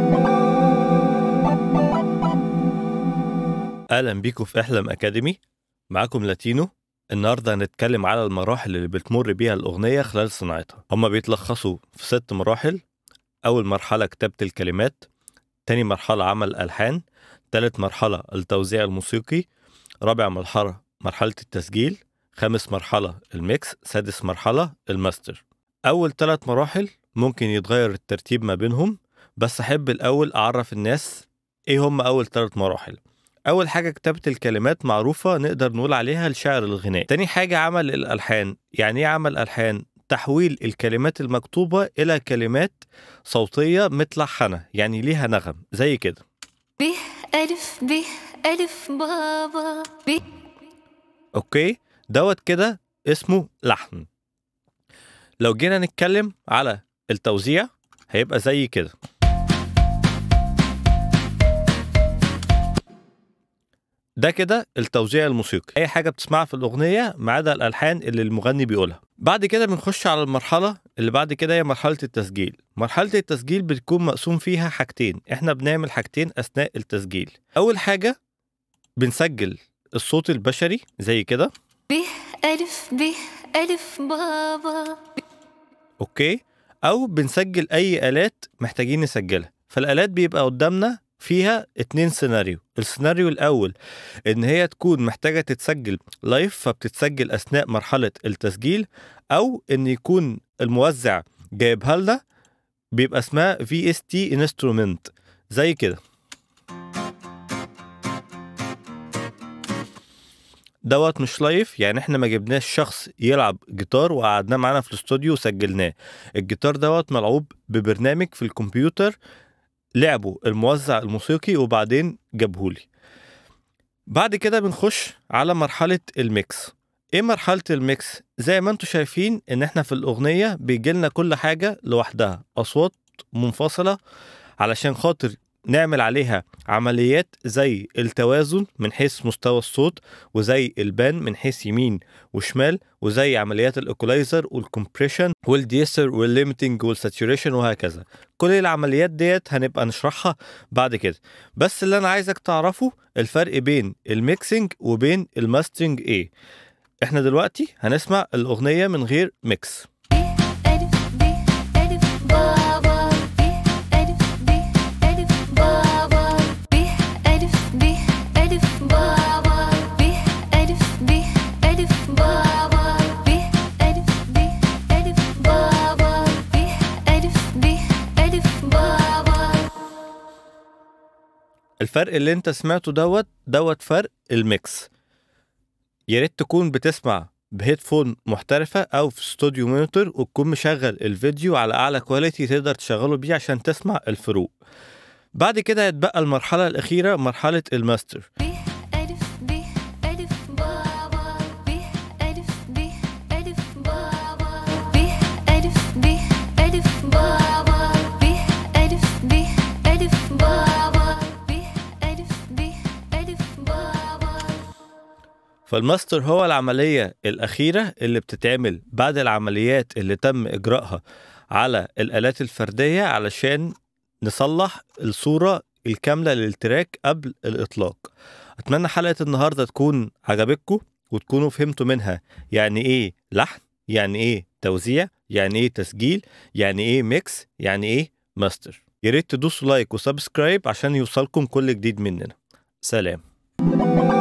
اهلا بيكم في احلم اكاديمي معاكم لاتينو النهارده هنتكلم على المراحل اللي بتمر بيها الاغنيه خلال صناعتها هما بيتلخصوا في ست مراحل اول مرحله كتابه الكلمات تاني مرحله عمل الالحان تالت مرحله التوزيع الموسيقي رابع مرحله مرحله التسجيل خامس مرحله الميكس سادس مرحله الماستر اول ثلاث مراحل ممكن يتغير الترتيب ما بينهم بس احب الاول اعرف الناس ايه هم اول ثلاث مراحل أول حاجة كتابة الكلمات معروفة نقدر نقول عليها الشعر الغنائي تاني حاجة عمل الألحان يعني إيه عمل ألحان؟ تحويل الكلمات المكتوبة إلى كلمات صوتية متلحنة يعني ليها نغم زي كده ب ألف ب ألف بابا ب أوكي دوت كده اسمه لحن لو جينا نتكلم على التوزيع هيبقى زي كده ده كده التوزيع الموسيقي اي حاجه بتسمعها في الاغنيه ما عدا الالحان اللي المغني بيقولها بعد كده بنخش على المرحله اللي بعد كده هي مرحله التسجيل مرحله التسجيل بتكون مقسوم فيها حاجتين احنا بنعمل حاجتين اثناء التسجيل اول حاجه بنسجل الصوت البشري زي كده ب ألف ب ألف بابا اوكي او بنسجل اي الات محتاجين نسجلها فالالات بيبقى قدامنا فيها اتنين سيناريو السيناريو الاول ان هي تكون محتاجه تتسجل لايف فبتتسجل اثناء مرحله التسجيل او ان يكون الموزع جايبها لنا بيبقى اسمها في اس تي انسترومنت زي كده دوت مش لايف يعني احنا ما جبناش شخص يلعب جيتار وقعدناه معانا في الاستوديو وسجلناه الجيتار دوت ملعوب ببرنامج في الكمبيوتر لعبه الموزع الموسيقي وبعدين جابهولي بعد كده بنخش على مرحلة الميكس ايه مرحلة الميكس زي ما انتم شايفين ان احنا في الاغنية بيجيلنا كل حاجة لوحدها اصوات منفصلة علشان خاطر نعمل عليها عمليات زي التوازن من حيث مستوى الصوت وزي البان من حيث يمين وشمال وزي عمليات الايكولايزر والكمبريشن والديسر والليمتنج والساتوريشن وهكذا كل العمليات ديت هنبقى نشرحها بعد كده بس اللي انا عايزك تعرفه الفرق بين الميكسينج وبين الماسترنج ايه احنا دلوقتي هنسمع الاغنيه من غير ميكس ب ألف ب ألف بابا ب ألف ب ألف بابا ب ألف ب ألف بابا ب ألف ب ألف بابا ب ألف ب ألف بابا ب ألف ب ألف بابا الفرق اللي انت سمعته دوت دوت فرق الميكس يا ريت تكون بتسمع بهيدفون محترفة أو في استوديو مونيتور وتكون مشغل الفيديو على أعلى كواليتي تقدر تشغله بيه عشان تسمع الفروق بعد كده يتبقى المرحلة الأخيرة مرحلة الماستر ب ألف ب ألف بابا ب ألف ب ألف بابا ب ألف ب ألف بابا ب ألف ب ألف بابا ب ألف ب ألف بابا فالماستر هو العملية الأخيرة اللي بتتعمل بعد العمليات اللي تم إجراءها على الآلات الفردية علشان نصلح الصورة الكاملة للتراك قبل الإطلاق أتمنى حلقة النهاردة تكون عجبتكم وتكونوا فهمتوا منها يعني إيه لحن يعني إيه توزيع يعني إيه تسجيل يعني إيه ميكس يعني إيه ماستر يا ريت تدوسوا لايك وسبسكرايب عشان يوصلكم كل جديد مننا سلام